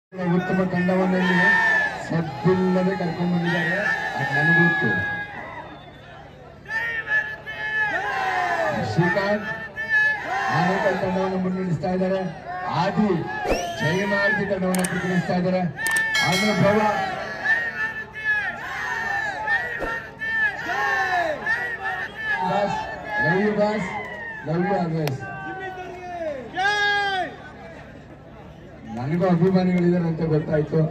ಉತ್ತಮ ತಂಡವನ್ನಲ್ಲಿ ಸದ್ದಿಲ್ಲದೆ ಕರ್ಕೊಂಡು ಬಂದಿದ್ದಾರೆ ಅದು ನನಗೆ ಗೊತ್ತು ಶ್ರೀಕಾಂತ್ ಆನೇಕಲ್ ತಂಡವನ್ನು ಮುನ್ನಡೆಸ್ತಾ ಇದ್ದಾರೆ ಆದಿ ಜಯಮಾರ್ತಿ ತಂಡವನ್ನು ಪ್ರತಿನಿಧಿಸ್ತಾ ಇದ್ದಾರೆ ಆಮೇಲೆ Prabha boss love you boss love you always ನನಗೂ ಅಭಿಮಾನಿಗಳಿದ್ದಾರೆ ಅಂತ ಗೊತ್ತಾಯ್ತು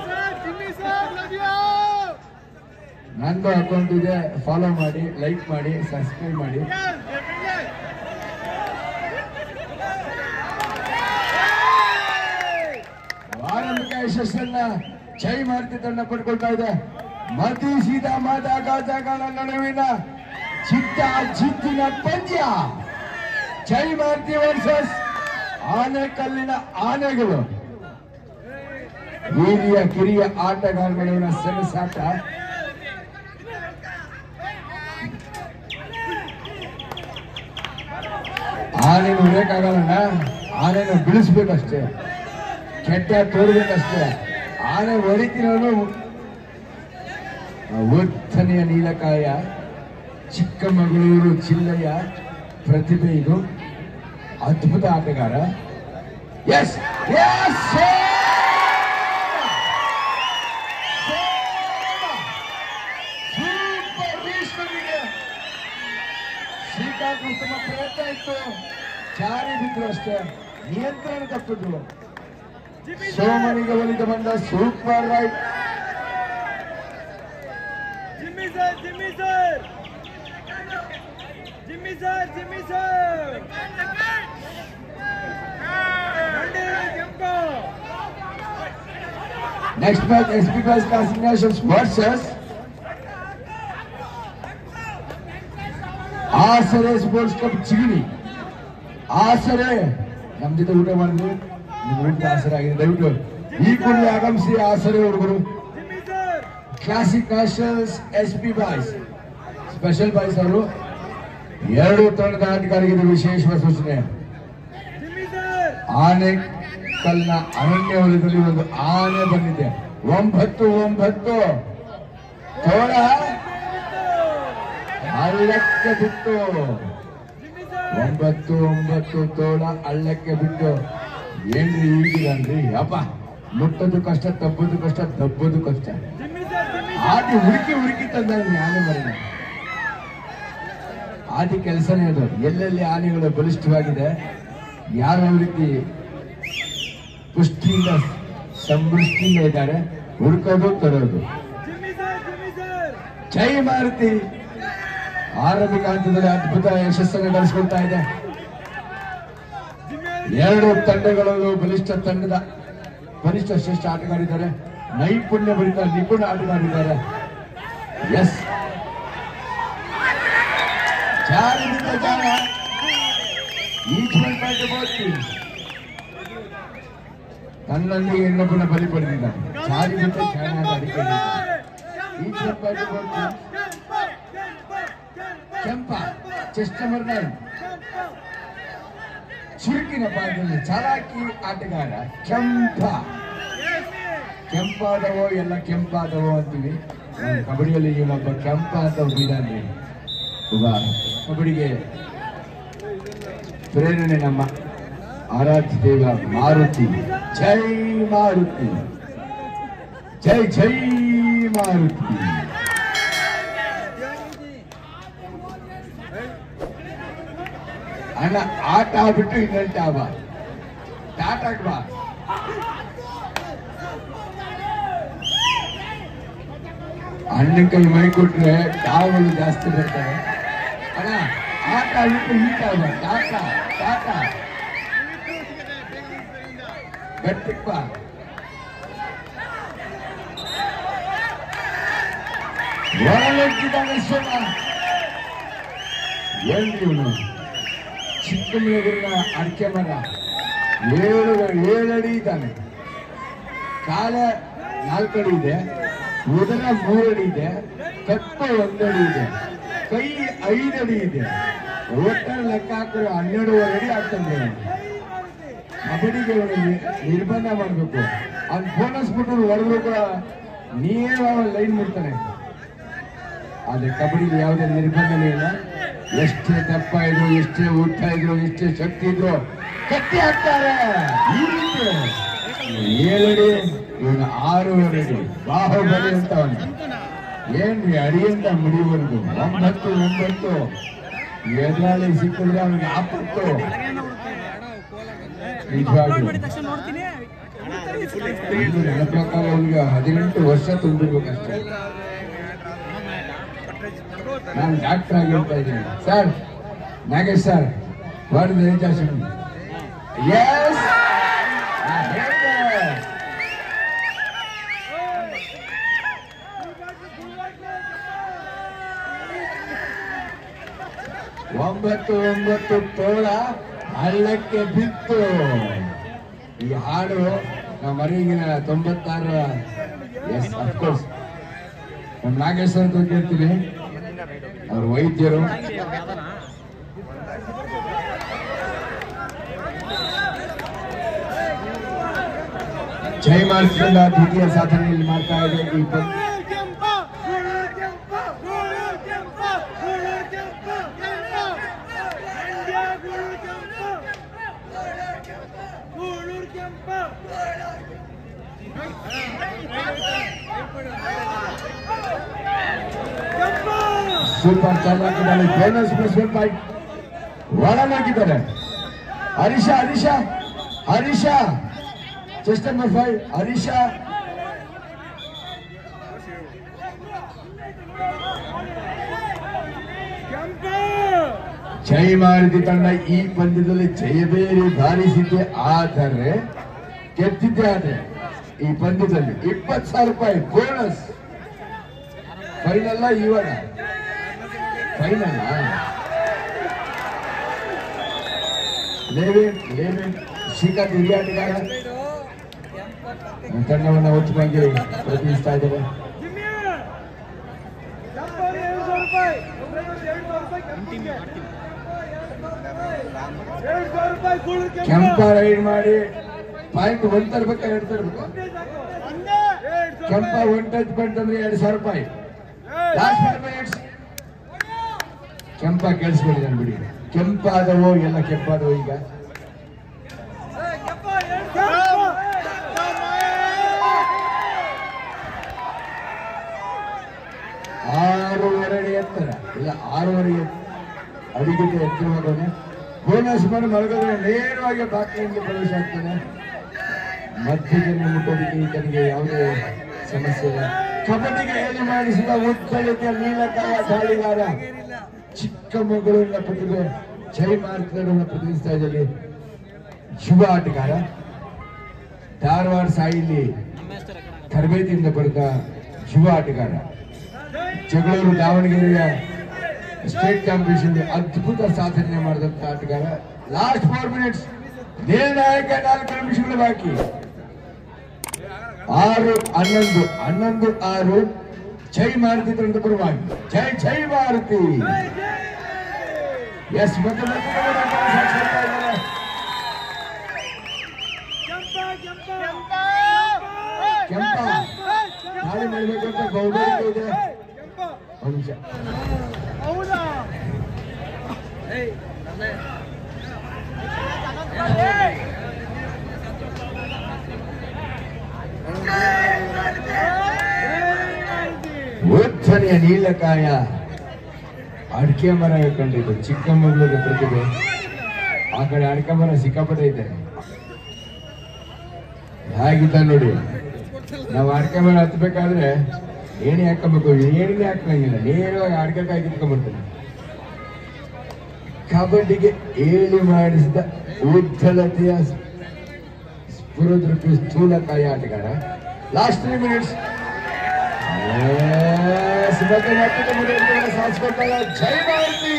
ನಂದು ಅಕೌಂಟ್ ಇದೆ ಫಾಲೋ ಮಾಡಿ ಲೈಕ್ ಮಾಡಿ ಸಬ್ಸ್ಕ್ರೈಬ್ ಮಾಡಿ ಆರಂಭಿಕ ಯಶಸ್ಸನ್ನ ಜೈ ಮಾರುತಿ ತಂಡ ಪಡ್ಕೊಳ್ತಾ ಇದೆ ಮತಿ ಸೀದಾ ಮಾತಾ ಗಾಜಗಳ ನಡುವಿನ ಚಿತ್ತ ಜಿತ್ತಿನ ಪಂದ್ಯ ಜೈ ಮಾರುತಿ ವರ್ಸಸ್ ಆನೆಕಲ್ಲಿನ ಆನೆಗಳು ಹಿರಿಯ ಕಿರಿಯ ಆಟಗಾರಗಳ ಸೆಣಸಾಟ ಆನೆನು ಹೊಡೆಯಕ್ಕಾಗಲ್ಲ ಆನೆನು ಬಿಡಿಸ್ಬೇಕಷ್ಟೇ ಕೆಟ್ಟ ತೋರ್ಬೇಕಷ್ಟೇ ಆನೆ ಹೊಡಿತಿರೋನು ಒತ್ತನೆಯ ನೀಲಕಾಯ ಚಿಕ್ಕಮಗಳೂರು ಜಿಲ್ಲೆಯ ಪ್ರತಿಭೆ ಇದು ಅದ್ಭುತ ಆಟಗಾರ ಎಸ್ ಎಸ್ ಶ್ರೀಕಾಂತ್ ಉತ್ತಮ ಪ್ರಯತ್ನ ಇತ್ತು ಜಾರಿ ಬಿದ್ರು ಅಷ್ಟೇ ನಿಯಂತ್ರಣ ತಪ್ಪಿದ್ರು ಸೋಮನಿಗೆ ಒಲಿದು ಬಂದ super raid Jimmy sir Jimmy sir Jimmy sir Jimmy sir ಮಂಡಿ ಕೆಂಪು next match S P class classifications versus Asare sports cup Chigani Asare ನಮ್ ಜೊತೆ ಊಟ ಮಾಡಿದ್ವಿ ನಿಮ್ ಊಟದ ಆಸರೆ ಆಗಿದೆ ದಯವಿಟ್ಟು ಈ ಕೂಡಲೇ ಆಗಮಿಸಿ ಆಸರೆ ಹುಡುಗರು Jimmy sir classic nationals S P boys special boys ಅವರು ಎರಡು ತಂಡದ ಆಟಗಾರರಿಗೆ ಇದು ವಿಶೇಷವಾದ ಸೂಚನೆ ಜಿಮ್ಮಿ ಸರ್ ಆನೆ ಕಲ್ನ ಅರಣ್ಯ ವಲಯದಲ್ಲಿ ಒಂದು ಆನೆ ಬಂದಿದೆ ಒಂಬತ್ತು ಒಂಬತ್ತು ತೋಳ ಹಳ್ಳಕ್ಕೆ ಬಿಟ್ಟು ಜಿಮ್ಮಿ ಸರ್ ಒಂಬತ್ತು ಒಂಬತ್ತು ತೋಳ ಹಳ್ಳಕ್ಕೆ ಬಿಟ್ಟು ಏನ್ರಿ ಈಗಿರನ್ರಿ ಅಪ್ಪ ಮುಟ್ಟೋದು ಕಷ್ಟ ತಪ್ಪೋದು ಕಷ್ಟ ದಬ್ಬೋದು ಕಷ್ಟ ಜಿಮ್ಮಿ ಸರ್ ಜಿಮ್ಮಿ ಆದಿ ಹುಡುಕಿ ಹುಡುಕಿ ತಂದ ಆನೆ ಮರಿನ ಆದಿ ಕೆಲಸನೇ ಅದು ಎಲ್ಲೆಲ್ಲಿ ಆನೆಗಳು ಬಲಿಷ್ಠವಾಗಿದೆ ಯಾರು ಯಾವ ರೀತಿ ಪುಷ್ಟಿಯಿಂದ ಸಮೃಷ್ಟಿಯಿಂದ ಇದ್ದಾರೆ ಹುಡುಕೋದು ತರೋದು Jimmy sir Jimmy sir Jai Maruti ಆರಂಭಿಕ ಹಂತದಲ್ಲಿ ಅದ್ಭುತ ಯಶಸ್ಸನ್ನು ಗಳಿಸಿಕೊಳ್ತಾ ಇದೆ ಜಿಮ್ಮಿ ಎರಡು ತಂಡಗಳಲ್ಲೂ ಬಲಿಷ್ಠ ತಂಡದ ಬಲಿಷ್ಠ ಶ್ರೇಷ್ಠ ಆಟಗಾರಿದ್ದಾರೆ ನೈಪುಣ್ಯ ಭರಿತ ನಿಪುಣ ಆಟಗಾರಿದ್ದಾರೆ ಎಸ್ ಜಾರಿ ಬಿದ್ದ ಜಾರ each one by the both teams. ತನ್ನೊಂದಿಗೆ ಇನ್ನೊಬ್ಬನ ಬಲಿ ಪಡೆದಿದ್ದಾನೆ ಜಾರಿ ಬಿದ್ದ ಜಾರ ಅಡಿಕೆ each one by the both teams. ಕೆಂಪ ಚೆಸ್ಟ್ ನಂಬರ್ ನೈನ್ ಚುರುಕಿನ ಭಾಗದಲ್ಲಿ ಚಾಲಾಕಿ ಆಟಗಾರ ಕೆಂಪ ಕೆಂಪಾದವೋ ಎಲ್ಲ ಕೆಂಪಾದವೋ ಅಂತೀವಿ ನಮ್ಮ ಕಬಡ್ಡಿಯಲ್ಲಿ ಇವನೊಬ್ಬ ಕೆಂಪ ಅಂತ ಒಬ್ಬಿದ್ದಾನೆ ಒಬ್ಬ ಕಬಡ್ಡಿಗೆ ಪ್ರೇರಣೆ ನಮ್ಮ ಆರಾಧ್ಯ ದೇವ ಮಾರುತಿ ಜೈ ಮಾರುತಿ ಜೈ ಜೈ ಮಾರುತಿ ಅಣ್ಣ ಆಟ ಬಿಟ್ಟು ಇನ್ನೊಂದು ಟಾಬ ಟಾಟಾಕ್ ಬಾ ಅಣ್ಣನ ಕೈ ಮೈ ಕೊಟ್ರೆ ಟಾವಲು ಜಾಸ್ತಿ ಬರ್ತಾರೆ ಅಣ್ಣ ಆಟ ಬಿಟ್ಟು ಈ ಟಾಬ ಟಾಟ ಟಾಟ ಗಟ್ಟಿಕ್ ಬಾ ಒಳಗಿದ್ದಾನೆ ಸೋಮ ಏನ್ರಿ ಇವನು ಚಿಕ್ಕಮಗಳೂರಿನ ಅಡಿಕೆ ಮರ ಏಳು ಏಳು ಅಡಿ ಇದ್ದಾನೆ ಕಾಲ ನಾಲ್ಕು ಅಡಿ ಇದೆ ಉದರ ಮೂರು ಅಡಿ ಇದೆ ಕತ್ತು ಒಂದು ಅಡಿ ಇದೆ ಕೈ ಐದು ಅಡಿ ಇದೆ ಒಟ್ಟಾರೆ ಲೆಕ್ಕ ಹಾಕಿದ್ರೆ ಹನ್ನೆರಡೂವರೆ ಅಡಿ ಆಗ್ತದೆ ಜೈ ಮಾರುತಿ ಕಬಡ್ಡಿಗೆ ಅವರಲ್ಲಿ ನಿರ್ಬಂಧ ಮಾಡಬೇಕು ಅವ್ನು ಬೋನಸ್ ಬಿಟ್ಟು ಹೊಡೆದ್ರು ಕೂಡ ನೇರ ಲೈನ್ ಮುಟ್ತಾನೆ ಆದ್ರೆ ಕಬಡ್ಡಿಗೆ ಯಾವುದೇ ನಿರ್ಬಂಧನೇ ಇಲ್ಲ ಎಷ್ಟೇ ದಪ್ಪ ಇದ್ರು ಎಷ್ಟೇ ಊಟ ಇದ್ರು ಎಷ್ಟೇ ಶಕ್ತಿ ಇದ್ರು ಕಟ್ಟಿ ಹಾಕ್ತಾರೆ ಈ ರೀತಿ ಏಳಡಿ ಇವನು ಆರೂವರೆ ಅಡಿ ಬಾಹುಬಲಿ ಅಂತ ಅವನು ಏನ್ರಿ ಅಡಿಯಿಂದ ಮುಡಿವರೆಗೂ ಒಂಬತ್ತು ಒಂಬತ್ತು ಎದುರಾಳಿ ಸಿಕ್ಕಿದ್ರೆ ಅವನಿಗೆ ಆಪತ್ತು ನಿಜವಾಗ್ಲೂ ಇದು ನನ್ನ ಪ್ರಕಾರ ಅವನಿಗೆ ಹದಿನೆಂಟು ವರ್ಷ ತುಂಬಿರ್ಬೇಕಷ್ಟೇ ನಾನು ಡಾಕ್ಟರ್ ಆಗಿ ಹೇಳ್ತಾ ಇದ್ದೀನಿ sir Nagesh sir what is education ಎಸ್ ಒಂಬತ್ತು ಒಂಬತ್ತು ತೋಳ ಹಳ್ಳಕ್ಕೆ ಬಿತ್ತು ಈ ಹಾಡು ನಮ್ಮ ಮರಿಗಿನ ತೊಂಬತ್ತಾರ ಎಸ್ ಅಫ್ಕೋರ್ಸ್ ನಮ್ಮ ನಾಗೇಶ್ವರ ಅಂತ ಕೇಳ್ತೀನಿ ಅವ್ರ ವೈದ್ಯರು ಜೈ ಮಾಡಿಸಿದ ದ್ವಿತೀಯ ಸಾಧನೆಯಲ್ಲಿ ಮಾಡ್ತಾ ಇದೆ ಈ ಪಂದ್ಯ ಸೂಪರ್ ಚಾಲಾಕಿದ್ದಾರೆ ಬೋನಸ್ ಪ್ಲಸ್ ಒನ್ ಪಾಯಿಂಟ್ ಒಳಗಾಕಿದ್ದಾರೆ Harish Harish Harish chest number five Harish Jai Maruti ತಂಡ ಈ ಪಂದ್ಯದಲ್ಲಿ ಜಯಬೇರಿ ಬಾರಿಸಿದ್ದೆ ಆದರೆ ಗೆದ್ದಿದ್ದೆ ಆದ್ರೆ ಈ ಪಂದ್ಯದಲ್ಲಿ ಇಪ್ಪತ್ತು ಸಾವಿರ ರೂಪಾಯಿ ಬೋನಸ್ ಫೈನಲ್ಲ ಇವಾಗ ಫೈನಲ್ ಲೇವಿನ್ ಲೇವಿನ್ ಶ್ರೀಕಾಂತ್ ಹಿರಿಯ ಆಟಗಾರ ತಂಡವನ್ನು ಒತ್ತುವಾಗಿ ಪ್ರತಿನಿಧಿಸ್ತಾ ಇದ್ದಾರೆ ಕೆಂಪ ರೈಡ್ ಮಾಡಿ ಪಾಯಿಂಟ್ ಒಂದ್ ತರ್ಬೇಕಾ ಎರಡು ತರ್ಬೇಕಾ ಕೆಂಪ ಒನ್ ಟಚ್ ಪಾಯಿಂಟ್ ಅಂದ್ರೆ ಎರಡು ಸಾವಿರ ರೂಪಾಯಿ ಲಾಸ್ಟ್ ಫೈವ್ ಮಿನಿಟ್ಸ್ ಕೆಂಪ ಕೇಳಿಸ್ಕೊಂಡಿದ್ದಾನೆ ಬಿಡಿ ಕೆಂಪಾದವು ಎಲ್ಲ ಕೆಂಪಾದವು ಈಗ ಆರೂವರೆ ಅಡಿ ಎತ್ತರ ಇಲ್ಲ ಆರೂವರೆ ಅಡಿಗಿಂತ ಎತ್ತರವಾದವನೆ ಬೋನಸ್ ಮಾಡಿ ಮಲಗಿದ್ರೆ ನೇರವಾಗಿ ಬಾಕ್ಲಿಂಗ್ಗೆ ಪ್ರವೇಶ ಆಗ್ತಾನೆ ಮಧ್ಯದಲ್ಲಿ ಮುಟ್ಟೋದಕ್ಕೆ ಈತನಿಗೆ ಯಾವುದೇ ಸಮಸ್ಯೆ ಇಲ್ಲ ಕಬಡ್ಡಿಗೆ ಹೇಳಿ ಮಾಡಿಸಿದ ಉಚ್ಚಳಿಕೆ ನೀಲಕಾಯ ದಾಳಿಗಾರ ಚಿಕ್ಕಮಗಳೂರಿನ ಪ್ರತಿಭೆ ಜೈ ಮಾರ್ಕರನ್ನು ಪ್ರತಿನಿಧಿಸ್ತಾ ಇದ್ದಲ್ಲಿ ಯುವ ಆಟಗಾರ ಧಾರವಾಡ ಸಾಯಿಲಿ ತರಬೇತಿಯಿಂದ ಬರೆದ ಯುವ ಆಟಗಾರ ಜಗಳೂರು ದಾವಣಗೆರೆಯ ಸ್ಟೇಟ್ ಚಾಂಪಿಯನ್ಶಿಪ್ ಅದ್ಭುತ ಸಾಧನೆ ಮಾಡಿದಂತ ಆಟಗಾರ ಲಾಸ್ಟ್ ಫೋರ್ ಮಿನಿಟ್ಸ್ ನಿರ್ಣಾಯಕ ನಾಲ್ಕು ನಿಮಿಷಗಳು ಬಾಕಿ ಆರು ಹನ್ನೊಂದು ಹನ್ನೊಂದು ಆರು ಜೈ ಮಾರುತಿ ತಂಡ ಪರವಾಗಿ ಜೈ ಜೈ ಮಾರುತಿ ಎಸ್ ಮತ್ತೆ ಮತ್ತೆ ಮತ್ತೆ ಮತ್ತೆ ಸಾಕ್ಷಾತ್ಕಾರ ಇದ್ದಾರೆ. ಕೆಂಪ ದಾಳಿ ಮಾಡಬೇಕು ಅಂತ ಗೌರವ ಇದೆ ಒಂದು ನಿಮಿಷ ಹೌದಾ ಉಚ್ಚನೆಯ ನೀಲಕಾಯ ಅಡಿಕೆ ಮರ ಕಂಡಿದ್ದು ಚಿಕ್ಕಮಗಳೂರು ಪ್ರತಿಭೆ ಆ ಕಡೆ ಅಡಿಕೆ ಮರ ಸಿಕ್ಕಾಪಟ್ಟೆ ಇದೆ ಹೇಗಿದ್ದ ನೋಡಿ ನಾವು ಅಡಿಕೆ ಮರ ಹತ್ಬೇಕಾದ್ರೆ ಏಣಿ ಹಾಕಬೇಕು ಏಣಿನೇ ಹಾಕಂಗಿಲ್ಲ ನೇರವಾಗಿ ಅಡಿಕೆಕಾಯಿ ಕಿತ್ಕೊಂಡ್ಬರ್ತಾನೆ ಕಬಡ್ಡಿಗೆ ಏಳಿ ಮಾಡಿಸಿದ ಉಜ್ಜಲತೆಯ ಸ್ಫುರದೃಪಿ ಸ್ಥೂಲಕಾಯ ಆಟಗಾರ ಲಾಸ್ಟ್ ತ್ರೀ ಮಿನಿಟ್ಸ್ ಮತ್ತೆ ಮತ್ತೆ ಮುಂದೆ ಸಾಧಿಸ್ಕೊಳ್ತಾರ ಜೈ ಭಾರತಿ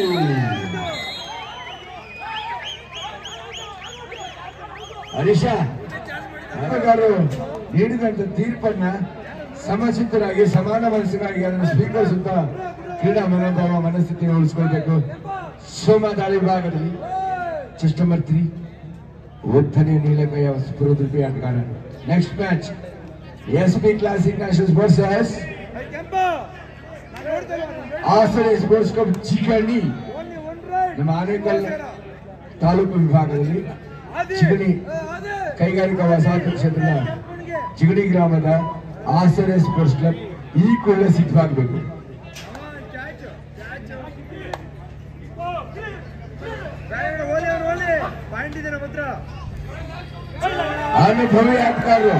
ಹರೀಶ ಆಟಗಾರರು ನೀಡಿದಂತ ತೀರ್ಪನ್ನ ಸಮಚಿತ್ತರಾಗಿ ಸಮಾನ ಮನಸ್ಸಿನಾಗಿ ಅದನ್ನು ಸ್ವೀಕರಿಸುತ್ತಾ ಕ್ರೀಡಾ ಮನೋಭಾವ ಮನಸ್ಥಿತಿ ಉಳಿಸ್ಕೊಳ್ಬೇಕು ಸೋಮ ದಾಳಿ ಭಾಗದಲ್ಲಿ ಚೆಸ್ಟ್ ನಂಬರ್ ತ್ರೀ ಉತ್ತನೇ ನೀಲಕಯ್ಯ ಸ್ಫುರದೃಪಿ ಆಟಗಾರ next match S B classic nationals versus ಕೆಂಪು ನಾನು ನೋಡ್ತಾ ಇಲ್ಲ Hassan sports club Chikani only one raid ನಮ್ಮ ಆನೇಕಲ್ ತಾಲೂಕು ವಿಭಾಗದಲ್ಲಿ ಅದೇ ಚಿಗಣಿ ಅದೇ ಕೈಗಾರಿಕಾ ವಸಾಹತು ಕ್ಷೇತ್ರದ ಕೆಂಪನಿಗೆ ಚಿಗಣಿ ಗ್ರಾಮದ ಹಾಸನ ಸ್ಪೋರ್ಟ್ಸ್ ಕ್ಲಬ್ ಈ ಕೂಡಲೇ ಸಿದ್ಧವಾಗಬೇಕು ಚಾಚು ಚಾಚು ಬೇಡ ಓಲಿ ಅವ್ರು ಓಲಿ ಪಾಯಿಂಟ್ ಇದೆ ನಮ್ಮ ಹತ್ರ ಅನುಭವಿ ಆಟಗಾರರು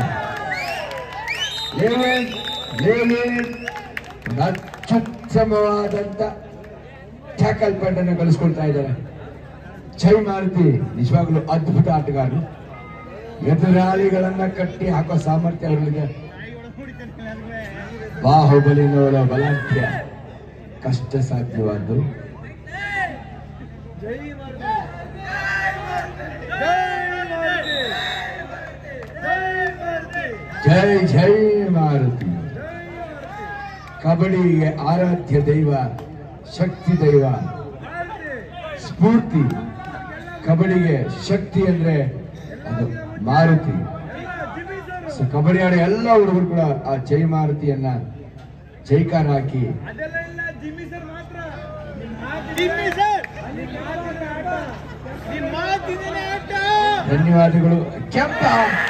ಲೇವಿನ್ ಲೇವಿನ್ ಒಂದು ಅತ್ಯುತ್ತಮವಾದಂತ ಟ್ಯಾಕಲ್ ಪ್ಯಾಂಟ್ ಅನ್ನು ಕಲಿಸ್ಕೊಳ್ತಾ ಇದ್ದಾರೆ ಜೈ ಮಾರುತಿ ನಿಜವಾಗ್ಲೂ ಅದ್ಭುತ ಆಟಗಾರರು ಎದುರಾಳಿಗಳನ್ನ ಕಟ್ಟಿ ಹಾಕೋ ಸಾಮರ್ಥ್ಯ ಅವರಿಗೆ ಬಾಹುಬಲಿನವರ ಬಲಾಢ್ಯ ಕಷ್ಟ ಸಾಧ್ಯವಾದ್ದು ಜೈ ಮಾರುತಿ ಜೈ ಮಾರುತಿ ಜೈ ಮಾರುತಿ ಜೈ ಜೈ ಮಾರುತಿ ಜೈ ಮಾರುತಿ ಕಬಡ್ಡಿಗೆ ಆರಾಧ್ಯ ದೈವ ಶಕ್ತಿ ದೈವ ಮಾರುತಿ ಸ್ಫೂರ್ತಿ ಕಬಡ್ಡಿಗೆ ಶಕ್ತಿ ಅಂದ್ರೆ ಅದು ಮಾರುತಿ ಎಲ್ಲ ಜಿಮ್ಮಿ ಸರ್ ಸೊ ಕಬಡ್ಡಿ ಆಡೋ ಎಲ್ಲ ಹುಡುಗರು ಕೂಡ ಆ ಜೈ ಮಾರುತಿಯನ್ನ ಜೈಕಾರ ಹಾಕಿ ಅದೆಲ್ಲ ಇಲ್ಲ ಜಿಮ್ಮಿ ಸರ್ ಮಾತ್ರ ಜಿಮ್ಮಿ ಸರ್ ನಿಮ್ಮ ಮಾತಿನ ಆಟ ಧನ್ಯವಾದಗಳು ಕೆಂಪ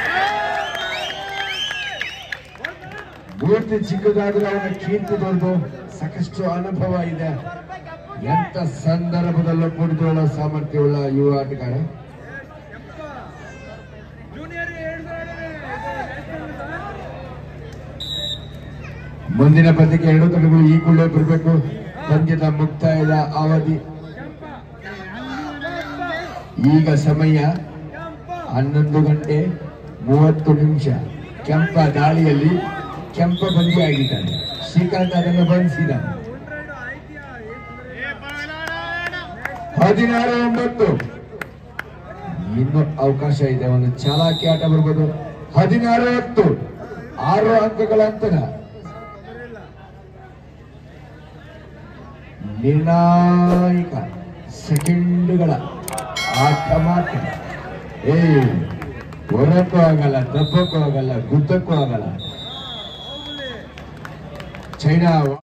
ಮೂರ್ತಿ ಚಿಕ್ಕದಾದ್ರೂ ಅವನ ಕೀರ್ತಿ ದೊಡ್ಡದು ಸಾಕಷ್ಟು ಅನುಭವ ಇದೆ ಎಂತ ಸಂದರ್ಭದಲ್ಲೂ ಕುಡಿದುಕೊಳ್ಳೋ ಸಾಮರ್ಥ್ಯವುಳ್ಳ ಯುವ ಆಟಗಾರ ಜೂನಿಯರ್ ಮುಂದಿನ ಪಂದ್ಯಕ್ಕೆ ಎರಡು ತಂಡಗಳು ಈ ಕೂಡಲೇ ಬರಬೇಕು ಪಂದ್ಯದ ಮುಕ್ತಾಯದ ಅವಧಿ ಈಗ ಸಮಯ ಹನ್ನೊಂದು ಗಂಟೆ ಮೂವತ್ತು ನಿಮಿಷ ಕೆಂಪ ದಾಳಿಯಲ್ಲಿ ಕೆಂಪ ಬಂದಿಯಾಗಿದ್ದಾನೆ ಶ್ರೀಕಾಂತ್ ಅದನ್ನು ಬಂಧಿಸಿದ್ದಾನೆ ಹದಿನಾರು ಒಂಬತ್ತು ಇನ್ನು ಅವಕಾಶ ಇದೆ ಒಂದು ಚಾಲಾಕಿ ಆಟ ಬರ್ಬೋದು ಹದಿನಾರು ಹತ್ತು ಆರು ಅಂಕಗಳ ಅಂತರ ನಿರ್ಣಾಯಕ ಸೆಕೆಂಡ್ಗಳ ಆಟ ಮಾತ್ರ ಏ ಹೊರಕ್ಕೂ ಆಗಲ್ಲ ದಬ್ಬಕ್ಕೂ ಆಗಲ್ಲ ಗುದ್ದಕ್ಕೂ ಆಗಲ್ಲ ಚೈನಾ